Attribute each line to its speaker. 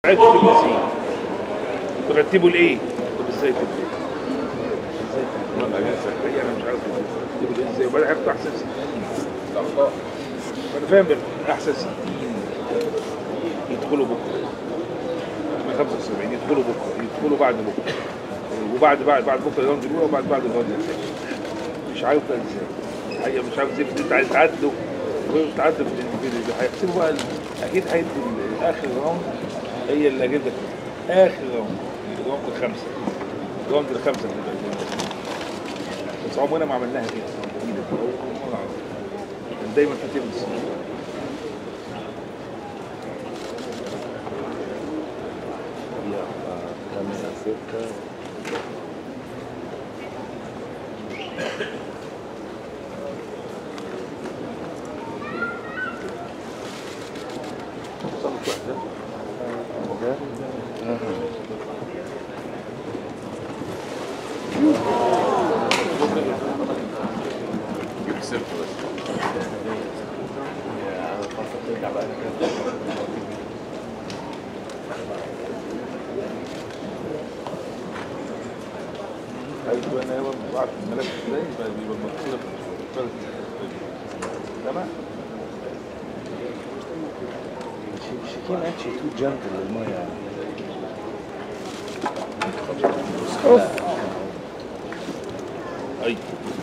Speaker 1: عرفت النسيج ترتبه لايه؟ طب ازاي تبدا؟ ازاي تبدا؟ هي انا مش عارف ترتبه ازاي وبعدين هياخدوا احسن 60 الاخطاء انا فاهم احسن 60 يدخلوا بكره من 75 يدخلوا بكره يدخلوا بعد بكره وبعد بعد بعد بكره الراوند الاولى وبعد بعد الراوند الثاني مش عارف ده ازاي الحقيقه مش عارف ازاي انت عايز تعادله تعادل هيحسبوا بقى اكيد هيدي اخر راوند هي اللي هجيب لك اخر راوند الراوند الخامسه الراوند الخامسه اللي بقى بس عمرنا ما عملناها كده جديده أول مرة أعرف. كان دايما في تبس
Speaker 2: خمسة ستة
Speaker 1: صارت واحده
Speaker 2: ده
Speaker 3: كسبت بس
Speaker 2: خلاص ترجع بقى كده
Speaker 1: ايوه انا يوم بعرف الملف ازاي يبقى بيبقى المطلوب تمام
Speaker 2: She, she came actually too gentle للمية يعني
Speaker 1: ايوه